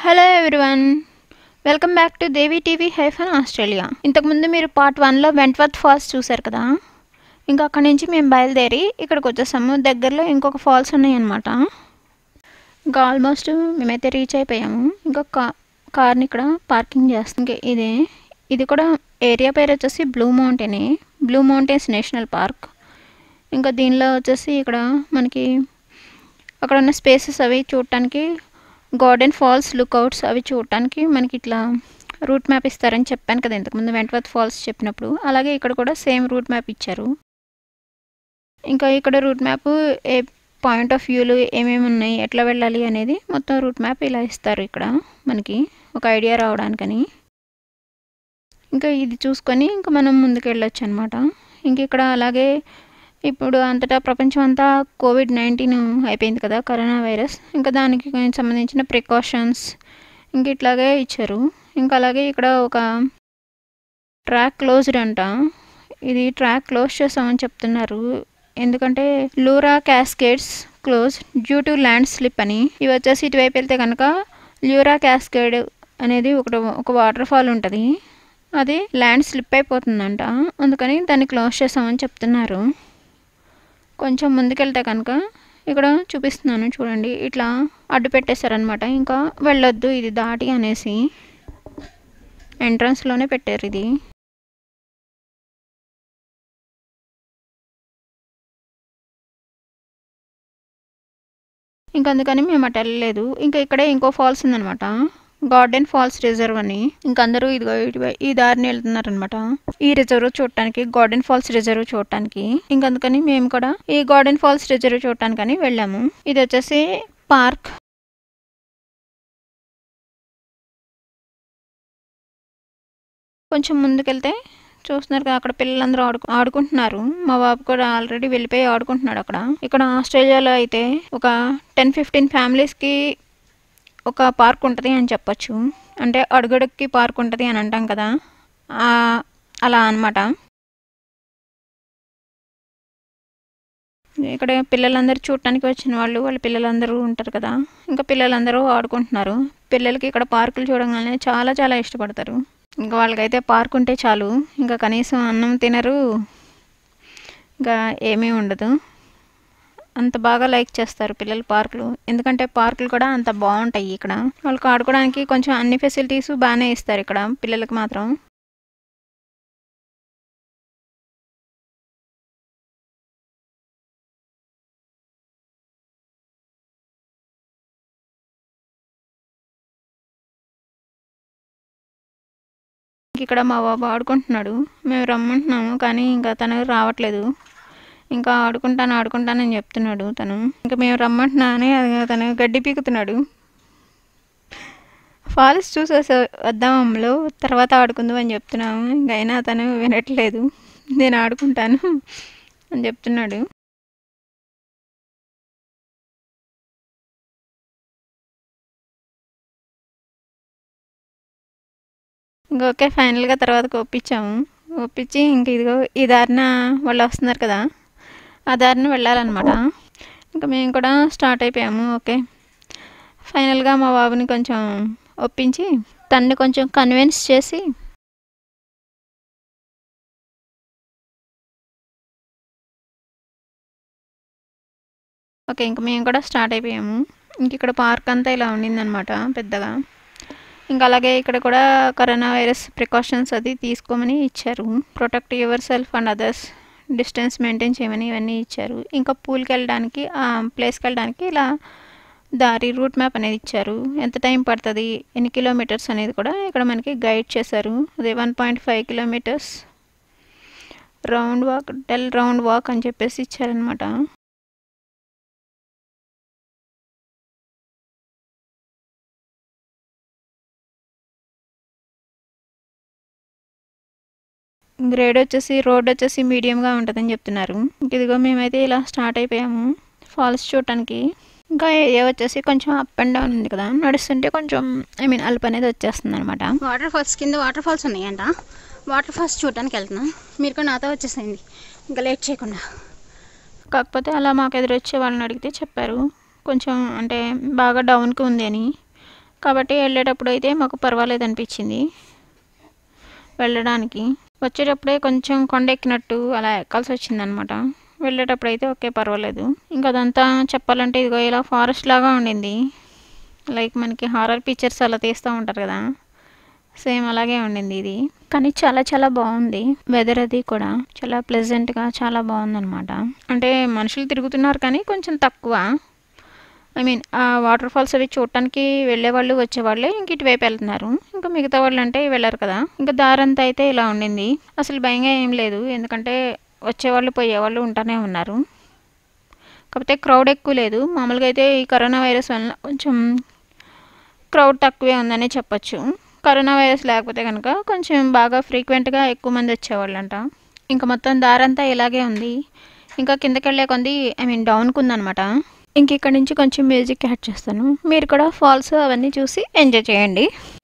hello everyone welcome back to Devi TV hyphen Australia ఇంతకుముందు మీరు part వన్లో వెంట్వర్త్ ఫాల్స్ చూశారు కదా ఇంకా అక్కడి నుంచి మేము బయలుదేరి ఇక్కడికి వచ్చేసాము దగ్గరలో ఇంకొక ఫాల్స్ ఉన్నాయన్నమాట ఇంకా ఆల్మోస్ట్ మేమైతే రీచ్ అయిపోయాము ఇంకా కా కార్ని ఇక్కడ పార్కింగ్ చేస్తాం ఇంకా ఇదే ఇది కూడా ఏరియా పేరు వచ్చేసి blue mountain blue mountains national park ఇంకా దీనిలో వచ్చేసి ఇక్కడ మనకి అక్కడ ఉన్న స్పేసెస్ అవి చూడటానికి గార్డెన్ ఫాల్స్ లుక్అవుట్స్ అవి చూడటానికి మనకి ఇట్లా రూట్ మ్యాప్ ఇస్తారని చెప్పాను కదా ఇంతకుముందు వెంటవర్త్ ఫాల్స్ చెప్పినప్పుడు అలాగే ఇక్కడ కూడా సేమ్ రూట్ మ్యాప్ ఇచ్చారు ఇంకా ఇక్కడ రూట్ మ్యాప్ ఏ పాయింట్ ఆఫ్ వ్యూలు ఏమేమి ఉన్నాయి ఎట్లా వెళ్ళాలి అనేది మొత్తం రూట్ మ్యాప్ ఇలా ఇస్తారు ఇక్కడ మనకి ఒక ఐడియా రావడానికని ఇంకా ఇది చూసుకొని ఇంకా మనం ముందుకు వెళ్ళొచ్చు అనమాట ఇంక ఇక్కడ అలాగే ఇప్పుడు అంతటా ప్రపంచం అంతా కోవిడ్ నైన్టీన్ అయిపోయింది కదా కరోనా వైరస్ ఇంకా దానికి సంబంధించిన ప్రికాషన్స్ ఇంక ఇట్లాగే ఇచ్చారు ఇంకా అలాగే ఇక్కడ ఒక ట్రాక్ క్లోజ్డ్ అంట ఇది ట్రాక్ క్లోజ్ చేసామని చెప్తున్నారు ఎందుకంటే Leura Cascades close due to landslip అని ఇవి వచ్చేసి ఇటువైపు వెళ్తే కనుక ల్యూరా క్యాస్కేడ్ అనేది ఒకటి ఒక వాటర్ ఫాల్ ఉంటుంది అది ల్యాండ్ స్లిప్ అయిపోతుందంట అందుకని దాన్ని క్లోజ్ చేసామని చెప్తున్నారు కొంచెం ముందుకెళ్తే కనుక ఇక్కడ చూపిస్తున్నాను చూడండి ఇట్లా అడ్డు పెట్టేశారనమాట ఇంకా వెళ్ళొద్దు ఇది దాటి అనేసి ఎంట్రన్స్లోనే పెట్టారు ఇది ఇంకా అందుకని మేము అటు వెళ్ళలేదు ఇంకా ఇక్కడే ఇంకో ఫాల్స్ ఉందనమాట గార్డెన్ ఫాల్స్ రిజర్వ్ అని ఇంకా అందరూ ఇదిగో ఇటువై- ఈ దారిని వెళ్తున్నారనమాట ఈ రిజర్వ్ చూడటానికి గార్డెన్ ఫాల్స్ రిజర్వ్ చూడటానికి ఇంకా అందుకని మేము కూడా ఈ గార్డెన్ ఫాల్స్ రిజర్వ్ చూడటానికని వెళ్ళాము ఇది వచ్చేసి పార్క్ కొంచెం ముందుకెళ్తే చూస్తున్నారు కదా అక్కడ పిల్లలందరూ ఆడుకు ఆడుకుంటున్నారు మా బాబు కూడా ఆల్రెడీ వెళ్ళిపోయి ఆడుకుంటున్నాడు అక్కడ ఇక్కడ ఆస్ట్రేలియాలో అయితే ఒక టెన్ ఫిఫ్టీన్ ఫ్యామిలీస్కి ఒక పార్క్ ఉంటుంది అని చెప్పొచ్చు అంటే అడుగడుక్కి పార్క్ ఉంటుంది అని అంటాం కదా ఆ, అలా అన్నమాట ఇక్కడ పిల్లలందరూ చూడటానికి వచ్చిన వాళ్ళు వాళ్ళ పిల్లలందరూ ఉంటారు కదా ఇంకా పిల్లలందరూ ఆడుకుంటున్నారు పిల్లలకి ఇక్కడ పార్కులు చూడగానే చాలా చాలా ఇష్టపడతారు ఇంకా వాళ్ళకైతే పార్క్ ఉంటే చాలు ఇంకా కనీసం అన్నం తినరు ఇంకా ఏమీ ఉండదు అంత బాగా లైక్ చేస్తారు పిల్లలు పార్కులు ఎందుకంటే పార్కులు కూడా అంత బాగుంటాయి ఇక్కడ వాళ్ళకి ఆడుకోవడానికి కొంచెం అన్ని ఫెసిలిటీస్ బాగానే ఇస్తారు ఇక్కడ పిల్లలకి మాత్రం ఇక్కడ మా బాబు ఆడుకుంటున్నాడు మేము రమ్మంటున్నాము కానీ ఇంకా తను రావట్లేదు ఇంకా ఆడుకుంటాను ఆడుకుంటానని చెప్తున్నాడు తను ఇంకా మేము రమ్మంటున్నా అని అది తను గడ్డి పీకుతున్నాడు ఫాల్స్ చూసేసి వద్దాం అమ్మలో తర్వాత ఆడుకుందాం అని చెప్తున్నాము ఇంకా అయినా తను వినట్లేదు నేను ఆడుకుంటాను అని చెప్తున్నాడు ఇంకా ఓకే ఫైనల్గా తర్వాత ఒప్పించాము ఒప్పించి ఇంక ఇదిగో ఈ దారిన వాళ్ళు వస్తున్నారు కదా ఆ దారిన వెళ్ళాలన్నమాట ఇంకా మేము కూడా స్టార్ట్ అయిపోయాము ఓకే ఫైనల్గా మా బాబుని కొంచెం ఒప్పించి తన్ని కొంచెం కన్విన్స్ చేసి ఓకే ఇంక మేము కూడా స్టార్ట్ అయిపోయాము ఇంక ఇక్కడ పార్క్ అంతా ఇలా ఉండిందనమాట పెద్దగా ఇంకా అలాగే ఇక్కడ కూడా కరోనా వైరస్ ప్రికాషన్స్ అది తీసుకోమని ఇచ్చారు protect yourself and others distance maintain చేయమని ఇవన్నీ ఇచ్చారు ఇంకా పూల్కి వెళ్ళడానికి ఆ ప్లేస్కి వెళ్ళడానికి ఇలా దారి రూట్ మ్యాప్ అనేది ఇచ్చారు ఎంత టైం పడుతుంది ఎన్ని కిలోమీటర్స్ అనేది కూడా ఇక్కడ మనకి గైడ్ చేశారు అదే one point five kilometres round walk dell round walk అని చెప్పేసి ఇచ్చారనమాట గ్రేడ్ వచ్చేసి రోడ్ వచ్చేసి మీడియంగా ఉంటుందని చెప్తున్నారు ఇంక ఇదిగో మేమైతే ఇలా స్టార్ట్ అయిపోయాము ఫాల్స్ చూడటానికి ఇంకా ఏరియా వచ్చేసి కొంచెం అప్ అండ్ డౌన్ ఉంది కదా నడుస్తుంటే కొంచెం ఐ మీన్ అల్ప్ అనేది వచ్చేస్తుంది అనమాట వాటర్ ఫాల్స్ కింద వాటర్ ఫాల్స్ ఉన్నాయంట వాటర్ ఫాల్స్ చూడటానికి వెళ్తున్నాం మీరు కూడా నాతో వచ్చేసేయండి ఇంకా లేట్ చేయకుండా కాకపోతే అలా మాకు ఎదురొచ్చే వాళ్ళని అడిగితే చెప్పారు కొంచెం అంటే బాగా డౌన్కి ఉంది అని కాబట్టి వెళ్ళేటప్పుడు అయితే మాకు పర్వాలేదు అనిపించింది వెళ్ళడానికి వచ్చేటప్పుడే కొంచెం కొండ ఎక్కినట్టు అలా ఎక్కాల్సి వచ్చిందనమాట వెళ్ళేటప్పుడు అయితే ఓకే పర్వాలేదు ఇంకా అదంతా చెప్పాలంటే ఇదిగో ఇలా ఫారెస్ట్ లాగా ఉండింది లైక్ మనకి హారర్ పిక్చర్స్ అలా తీస్తూ ఉంటారు కదా సేమ్ అలాగే ఉండింది ఇది కానీ చాలా చాలా బాగుంది వెదర్ అది కూడా చాలా ప్లెజెంట్గా చాలా బాగుందన్నమాట అంటే మనుషులు తిరుగుతున్నారు కానీ కొంచెం తక్కువ ఐ మీన్ ఆ వాటర్ ఫాల్స్ అవి చూడటానికి వెళ్ళే వాళ్ళు వచ్చేవాళ్ళే ఇంక ఇటువైపు వెళ్తున్నారు ఇంకా మిగతా వాళ్ళు అంటే వెళ్ళరు కదా ఇంకా దారంతా అయితే ఇలా ఉండింది అసలు భయంగా ఏం లేదు ఎందుకంటే వచ్చేవాళ్ళు పోయేవాళ్ళు ఉంటానే ఉన్నారు కాకపోతే క్రౌడ్ ఎక్కువ లేదు మామూలుగా అయితే ఈ కరోనా వైరస్ వల్ల కొంచెం క్రౌడ్ తక్కువే ఉందనే చెప్పొచ్చు కరోనా వైరస్ లేకపోతే కనుక కొంచెం బాగా ఫ్రీక్వెంట్గా ఎక్కువ మంది వచ్చేవాళ్ళంట ఇంకా మొత్తం దారంతా ఇలాగే ఉంది ఇంకా కిందకి వెళ్ళే కొంది ఐ మీన్ డౌన్కి ఉందనమాట ఇంక ఇక్కడ నుంచి కొంచెం మ్యూజిక్ యాడ్ చేస్తాను మీరు కూడా ఫాల్స్ అవన్నీ చూసి ఎంజాయ్ చేయండి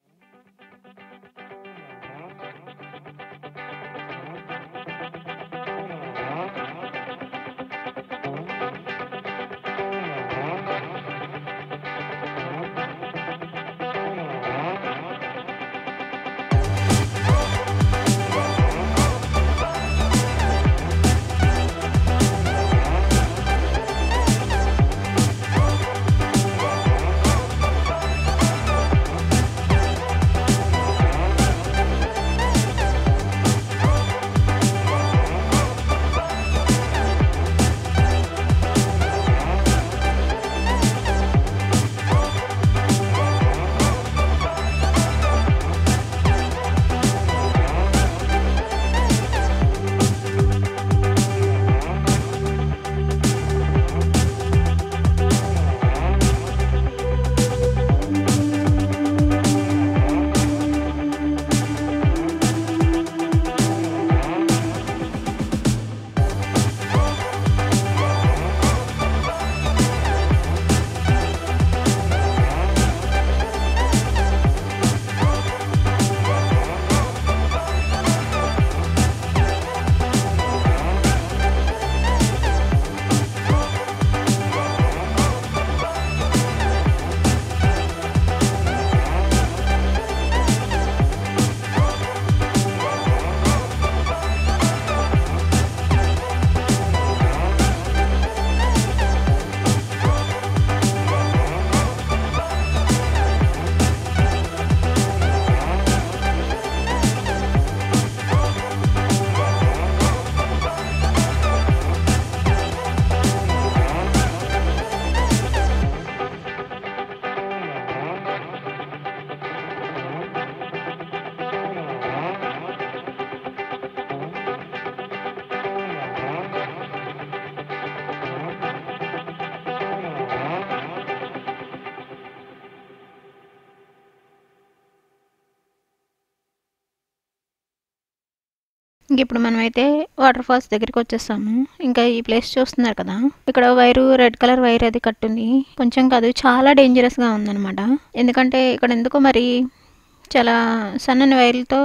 ఇంక ఇప్పుడు మనమైతే వాటర్ ఫాల్స్ దగ్గరికి వచ్చేసాము ఇంకా ఈ ప్లేస్ చూస్తున్నారు కదా ఇక్కడ వైరు రెడ్ కలర్ వైర్ అది కట్టుంది కొంచెం కాదు చాలా డేంజరస్గా ఉందన్నమాట ఎందుకంటే ఇక్కడ ఎందుకో మరి చాలా సన్నని వైర్లతో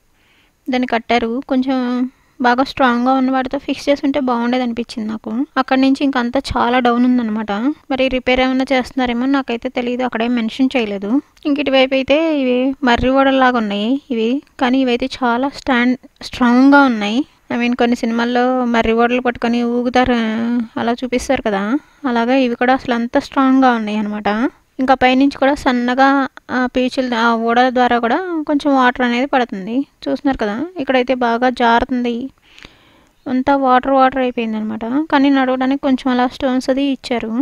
దాన్ని కట్టారు కొంచెం బాగా స్ట్రాంగ్గా ఉన్న వాటితో ఫిక్స్ చేసి ఉంటే బాగుండేది అనిపించింది నాకు అక్కడ నుంచి ఇంకంతా చాలా డౌన్ ఉందన్నమాట మరి రిపేర్ ఏమైనా చేస్తున్నారేమో నాకైతే తెలియదు అక్కడేం మెన్షన్ చేయలేదు ఇంక ఇటువైపు అయితే ఇవి మర్రి ఓడల్లాగా ఉన్నాయి ఇవి కానీ ఇవైతే చాలా స్టాండ్ స్ట్రాంగ్గా ఉన్నాయి ఐ మీన్ కొన్ని సినిమాల్లో మర్రి ఓడలు పట్టుకొని ఊగుతారు అలా చూపిస్తారు కదా అలాగా ఇవి కూడా అసలు అంత స్ట్రాంగ్గా ఉన్నాయి అనమాట ఇంకా పైనుంచి కూడా సన్నగా ఆ పీచులు ఆ ఓడల ద్వారా కూడా కొంచెం వాటర్ అనేది పడుతుంది చూస్తున్నారు కదా ఇక్కడైతే బాగా జారుతుంది అంతా వాటర్ వాటర్ అయిపోయింది అనమాట కానీ నడవడానికి కొంచెం అలా స్టోన్స్ అది ఇచ్చారు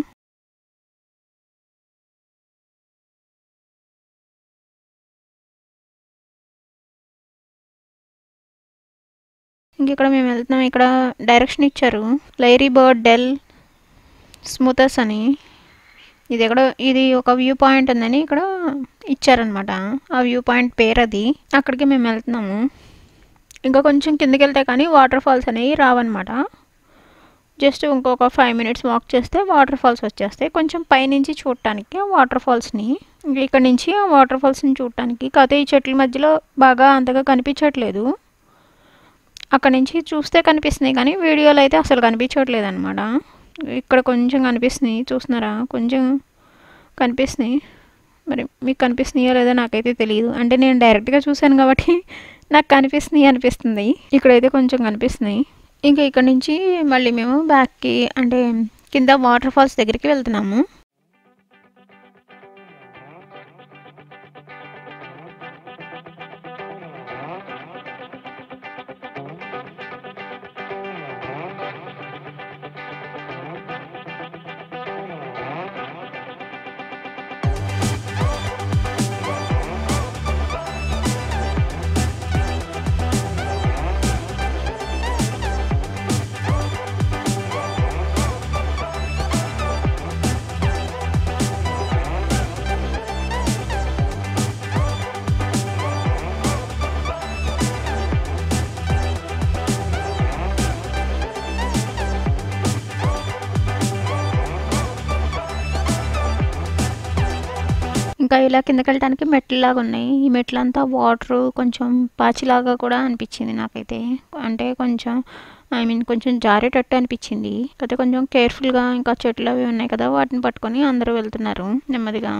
ఇంక ఇక్కడ మేము వెళ్తున్నాం ఇక్కడ డైరెక్షన్ ఇచ్చారు లైరీ బర్డ్ డెల్ స్మూతర్స్ అని ఇది ఎక్కడో ఇది ఒక వ్యూ పాయింట్ ఉందని ఇక్కడ ఇచ్చారనమాట ఆ వ్యూ పాయింట్ పేరు అది అక్కడికి మేము వెళ్తున్నాము ఇంకా కొంచెం కిందకి వెళ్తే కానీ వాటర్ ఫాల్స్ అనేవి రావన్నమాట జస్ట్ ఇంకొక ఫైవ్ మినిట్స్ వాక్ చేస్తే వాటర్ ఫాల్స్ వచ్చేస్తాయి కొంచెం పైనుంచి చూడటానికి ఆ వాటర్ ఫాల్స్ని ఇక్కడ నుంచి ఆ వాటర్ ఫాల్స్ని చూడటానికి కాకపోతే ఈ చెట్ల మధ్యలో బాగా అంతగా కనిపించట్లేదు అక్కడ నుంచి చూస్తే కనిపిస్తున్నాయి కానీ వీడియోలో అయితే అసలు కనిపించట్లేదు అనమాట ఇక్కడ కొంచెం కనిపిస్తున్నాయి చూస్తున్నారా కొంచెం కనిపిస్తున్నాయి మరి మీకు కనిపిస్తున్నాయో లేదో నాకైతే తెలియదు అంటే నేను డైరెక్ట్గా చూశాను కాబట్టి నాకు కనిపిస్తున్నాయి అనిపిస్తుంది ఇక్కడైతే కొంచెం కనిపిస్తున్నాయి ఇంకా ఇక్కడ నుంచి మళ్ళీ మేము బ్యాక్కి అంటే కింద వాటర్ ఫాల్స్ దగ్గరికి వెళ్తున్నాము ఇంకా ఇలా కిందకి వెళ్ళడానికి మెట్లలాగా ఉన్నాయి ఈ మెట్లంతా వాటర్ కొంచెం పాచిలాగా కూడా అనిపించింది నాకైతే అంటే కొంచెం ఐ మీన్ కొంచెం జారేటట్టు అనిపించింది అయితే కొంచెం కేర్ఫుల్గా ఇంకా చెట్లు అవి ఉన్నాయి కదా వాటిని పట్టుకొని అందరూ వెళ్తున్నారు నెమ్మదిగా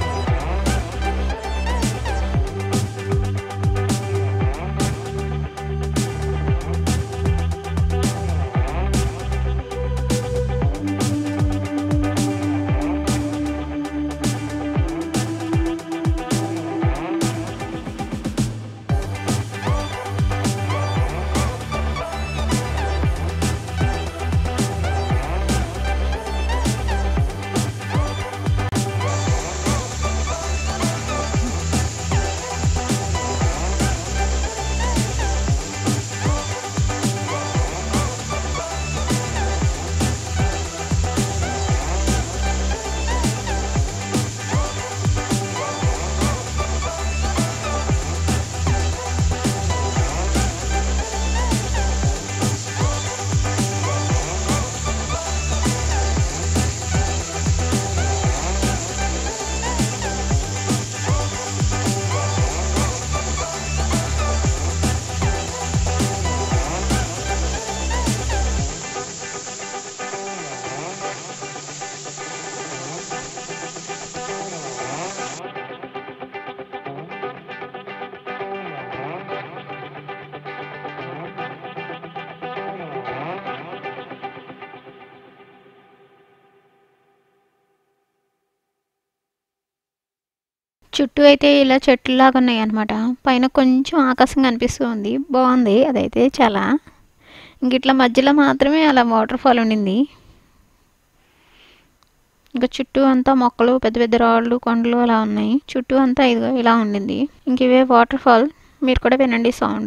చుట్టూ అయితే ఇలా చెట్లులాగా ఉన్నాయి అనమాట పైన కొంచెం ఆకాశం కనిపిస్తూ ఉంది బాగుంది అదైతే చాలా ఇంక ఇట్లా మధ్యలో మాత్రమే అలా వాటర్ ఫాల్ ఉండింది ఇంకా చుట్టూ అంతా మొక్కలు పెద్ద పెద్ద రాళ్ళు కొండలు అలా ఉన్నాయి చుట్టూ అంతా ఇదిగో ఇలా ఉండింది ఇంక ఇవే వాటర్ ఫాల్ మీరు కూడా వినండి సౌండ్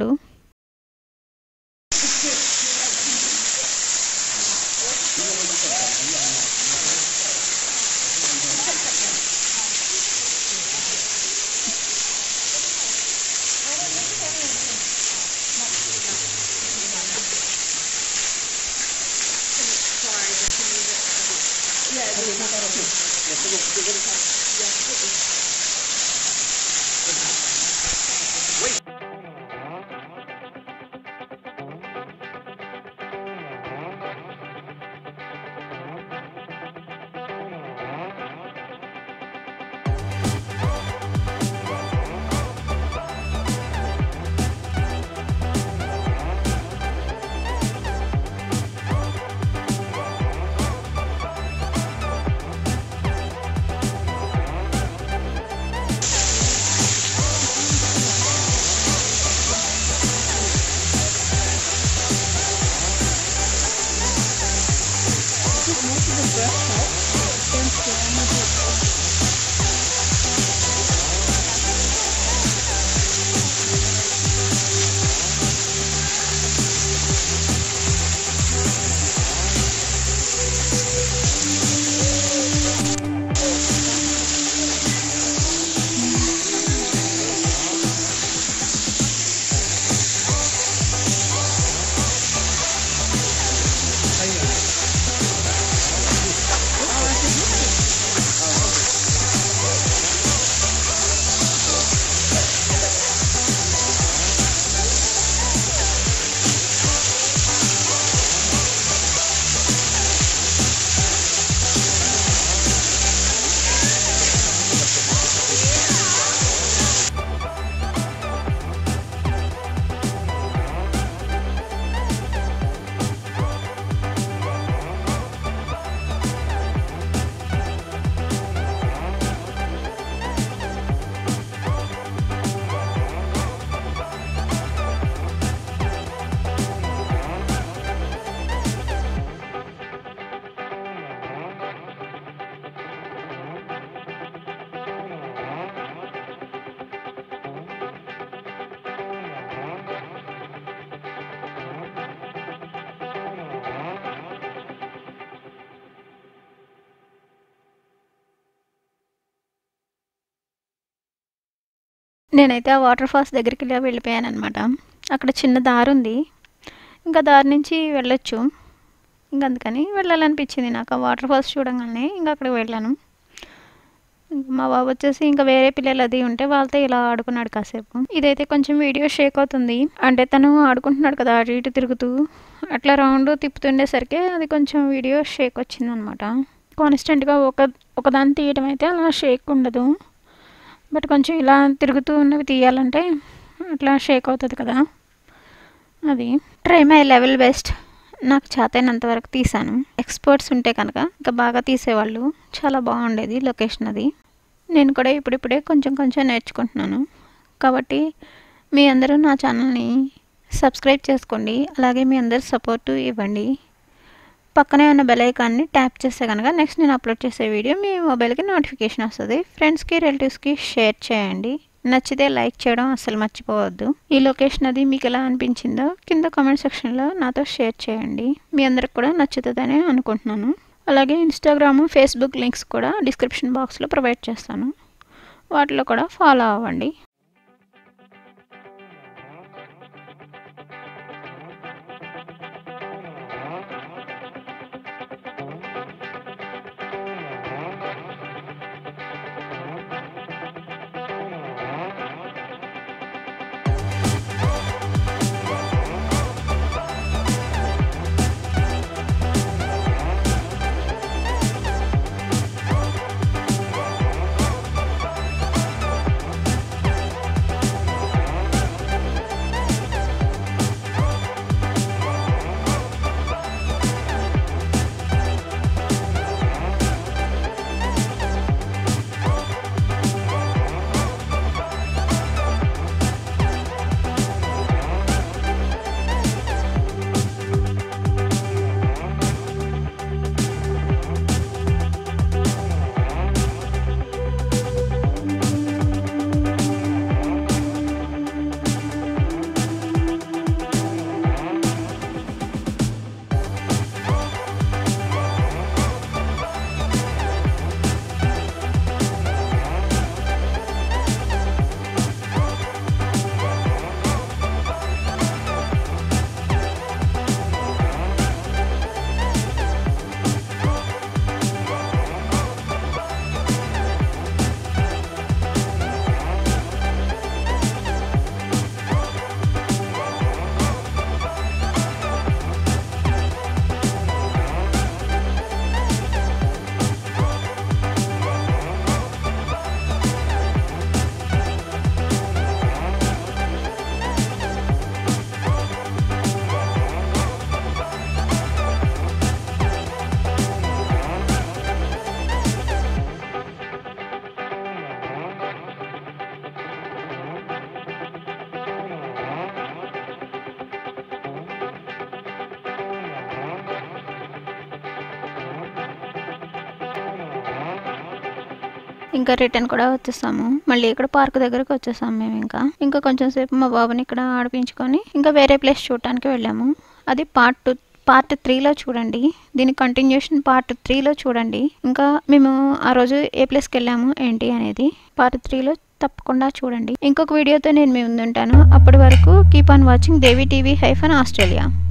నేనైతే ఆ వాటర్ ఫాల్స్ దగ్గరికి ఇలా వెళ్ళిపోయాను అనమాట అక్కడ చిన్న దారి ఉంది ఇంకా దారి నుంచి వెళ్ళొచ్చు ఇంకా అందుకని వెళ్ళాలనిపించింది నాకు ఆ వాటర్ ఫాల్స్ చూడంగానే ఇంకా అక్కడికి వెళ్ళాను ఇంకా మా బాబు వచ్చేసి ఇంకా వేరే పిల్లలు అది ఉంటే వాళ్ళతో ఇలా ఆడుకున్నాడు కాసేపు ఇదైతే కొంచెం వీడియో షేక్ అవుతుంది అంటే తను ఆడుకుంటున్నాడు కదా అటు ఇటు తిరుగుతూ అట్లా రౌండ్ తిప్పుతుండేసరికి అది కొంచెం వీడియో షేక్ వచ్చింది అనమాట కాన్స్టెంట్గా ఒక ఒకదాన్ని తీయడం అయితే అలా షేక్ ఉండదు బట్ కొంచెం ఇలా తిరుగుతూ ఉన్నవి తీయాలంటే అట్లా షేక్ అవుతుంది కదా అది ట్రై మై లెవెల్ బెస్ట్ నాకు చేతైనంత వరకు తీసాను ఎక్స్పర్ట్స్ ఉంటే కనుక ఇంకా బాగా తీసేవాళ్ళు చాలా బాగుండేది లొకేషన్ అది నేను కూడా ఇప్పుడిప్పుడే కొంచెం కొంచెం నేర్చుకుంటున్నాను కాబట్టి మీ అందరూ నా ఛానల్ని సబ్స్క్రైబ్ చేసుకోండి అలాగే మీ అందరు సపోర్టు ఇవ్వండి పక్కనే ఉన్న బెల్ ఐకాన్ని ట్యాప్ చేస్తే కనుక నెక్స్ట్ నేను అప్లోడ్ చేసే వీడియో మీ మొబైల్కి నోటిఫికేషన్ వస్తుంది ఫ్రెండ్స్కి రిలేటివ్స్కి షేర్ చేయండి నచ్చితే లైక్ చేయడం అస్సలు మర్చిపోవద్దు ఈ లొకేషన్ అది మీకు ఎలా అనిపించిందో కింద కామెంట్ సెక్షన్లో నాతో షేర్ చేయండి మీ అందరికి కూడా నచ్చుతుందని అనుకుంటున్నాను అలాగే ఇన్స్టాగ్రామ్ ఫేస్బుక్ లింక్స్ కూడా డిస్క్రిప్షన్ బాక్స్లో ప్రొవైడ్ చేస్తాను వాటిలో కూడా ఫాలో అవ్వండి ఇంకా రిటర్న్ కూడా వచ్చేసాము మళ్ళీ ఇక్కడ పార్క్ దగ్గరకు వచ్చేసాము మేము ఇంకా ఇంకా కొంచెం సేపు మా బాబుని ఇక్కడ ఆడిపించుకొని ఇంకా వేరే ప్లేస్ చూడటానికి వెళ్ళాము అది పార్ట్ టూ పార్ట్ త్రీలో చూడండి దీని కంటిన్యూషన్ పార్ట్ త్రీలో చూడండి ఇంకా మేము ఆ రోజు ఏ ప్లేస్కి వెళ్ళాము ఏంటి అనేది పార్ట్ త్రీలో తప్పకుండా చూడండి ఇంకొక వీడియోతో నేను మీ ముందుంటాను అప్పటి వరకు keep on watching Devi TV hyphen Australia